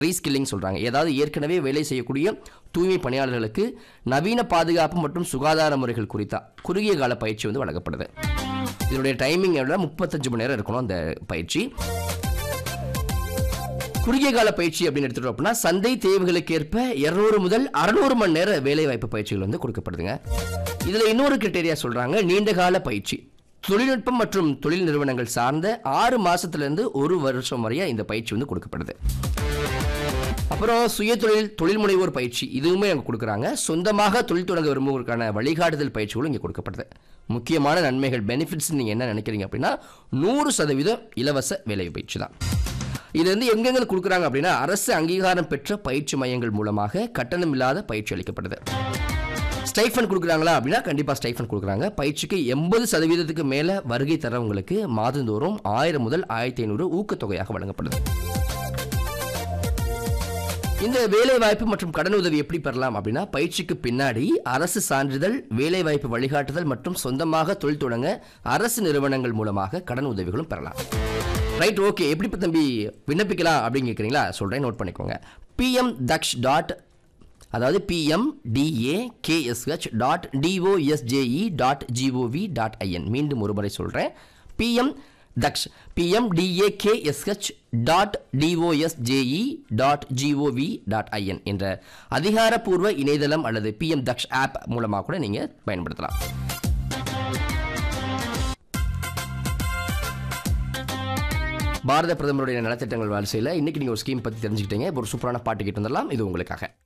reskilling சொல்றாங்க ஏதாவது ஏற்கனவே வேலை செய்யக்கூடிய தூய்மை பணியாளர்களுக்கு நவீன பாதுகாப்பு மற்றும் சுகாதார முறைகள் குறித்த குறுகிய கால பயிற்சி வந்து வழங்கப்படுது இதனுடைய டைமிங் எவ்வளோ முப்பத்தஞ்சு மணி நேரம் இருக்கணும் அந்த பயிற்சி குறுகிய கால பயிற்சி அப்படின்னு எடுத்துட்டோம் அப்படின்னா சந்தை தேவைகளுக்கு ஏற்ப இருநூறு முதல் அறுநூறு மணி நேர வேலை வாய்ப்பு பயிற்சிகள் வந்து கொடுக்கப்படுதுங்க இதுல இன்னொரு கிரிட்டேரியா சொல்றாங்க நீண்ட கால பயிற்சி தொழில்நுட்பம் மற்றும் தொழில் நிறுவனங்கள் சார்ந்த ஆறு மாசத்துல இருந்து ஒரு வருஷம் வரைய இந்த பயிற்சி வந்து கொடுக்கப்படுது அப்புறம் சுய தொழில் தொழில் முனைவோர் பயிற்சி இதுவுமே அங்கே கொடுக்குறாங்க சொந்தமாக தொழில் தொடங்க விரும்புவதற்கான வழிகாட்டுதல் பயிற்சிகளும் இங்கே கொடுக்கப்படுது முக்கியமான நன்மைகள் பெனிஃபிட்ஸ் நீங்கள் என்ன நினைக்கிறீங்க அப்படின்னா நூறு சதவீதம் இலவச வேலை பயிற்சி தான் இது வந்து எங்கெங்க கொடுக்குறாங்க அப்படின்னா அரசு அங்கீகாரம் பெற்ற பயிற்சி மையங்கள் மூலமாக கட்டணம் இல்லாத பயிற்சி அளிக்கப்படுது ஸ்டைஃபன் கொடுக்குறாங்களா அப்படின்னா கண்டிப்பாக ஸ்டைஃபன் கொடுக்குறாங்க பயிற்சிக்கு எண்பது சதவீதத்துக்கு மேலே வருகை தரவங்களுக்கு மாதந்தோறும் ஆயிரம் முதல் ஆயிரத்தி ஐநூறு ஊக்கத்தொகையாக வழங்கப்படுது இந்த வேலை வாய்ப்பு மற்றும் கடன் உதவி எப்படி பெறலாம் அப்படின்னா பயிற்சிக்கு பின்னாடி அரசு சான்றிதழ் வேலை வாய்ப்பு வழிகாட்டுதல் மற்றும் சொந்தமாக தொழில் தொடங்க அரசு நிறுவனங்கள் மூலமாக கடன் உதவிகளும் பெறலாம் ரைட் ஓகே எப்படி இப்ப தம்பி விண்ணப்பிக்கலாம் அப்படின்னு கேட்குறீங்களா சொல்கிறேன் நோட் பண்ணிக்கோங்க பிஎம் தக்ஷ் டாட் அதாவது PM DA KSH dot DOSJE dot gov dot IN மீண்டும் ஒரு முறை சொல்கிறேன் PM Daksh PM DAKSH dot DOSJE dot gov dot IN என்ற அதிகாரப்பூர்வ இணையதளம் அல்லது பிஎம் தக்ஷ் ஆப் மூலமாக கூட நீங்கள் பயன்படுத்தலாம் பாரத பிரதமருடைய நலத்திட்டங்கள் வரிசையில் இன்னைக்கு நீங்கள் ஒரு ஸ்கீம் பற்றி தெரிஞ்சுக்கிட்டீங்க இப்போ ஒரு சூப்பரான பாட்டு கேட்டு வந்துடலாம் இது உங்களுக்காக